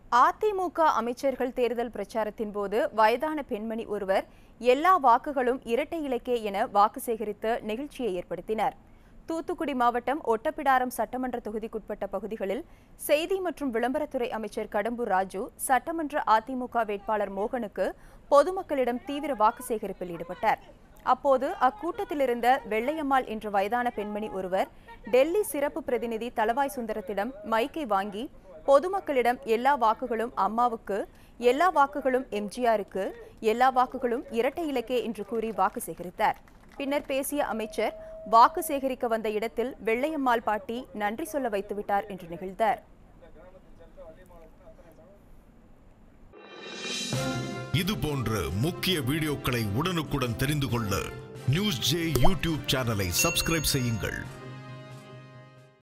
அதிமுக அமைச்சர்கள் தேர்தல் பிரச்சாரத்தின் போது வயதான பெண்மணி ஒருவர் எல்லா வாக்குகளும் இரட்டை இலக்கே என வாக்கு சேகரித்து நிகழ்ச்சியை ஏற்படுத்தினர் தூத்துக்குடி மாவட்டம் ஒட்டப்பிடாரம் சட்டமன்ற தொகுதிக்குட்பட்ட பகுதிகளில் செய்தி மற்றும் விளம்பரத்துறை அமைச்சர் கடம்பூர் ராஜு சட்டமன்ற அதிமுக வேட்பாளர் மோகனுக்கு பொதுமக்களிடம் தீவிர வாக்கு சேகரிப்பில் ஈடுபட்டார் அப்போது அக்கூட்டத்தில் இருந்த வெள்ளையம்மாள் என்ற வயதான பெண்மணி ஒருவர் டெல்லி சிறப்பு பிரதிநிதி தளவாய் சுந்தரத்திடம் மைக்கை வாங்கி பொதுமக்களிடம் எல்லா வாக்குகளும் அம்மாவுக்கு எல்லா வாக்குகளும் எம்ஜிஆருக்கு எல்லா வாக்குகளும் இரட்டை இலக்கே என்று கூறி வாக்கு சேகரித்தார் பின்னர் பேசிய அமைச்சர் வாக்கு சேகரிக்க வந்த இடத்தில் வெள்ளையம்மாள் பாட்டி நன்றி சொல்ல வைத்துவிட்டார் என்று நிகழ்ந்தார் இது போன்ற முக்கிய வீடியோக்களை உடனுக்குடன் தெரிந்து கொள்ள நியூஸ் ஜே யூடியூப் சேனலை சப்ஸ்கிரைப் செய்யுங்கள்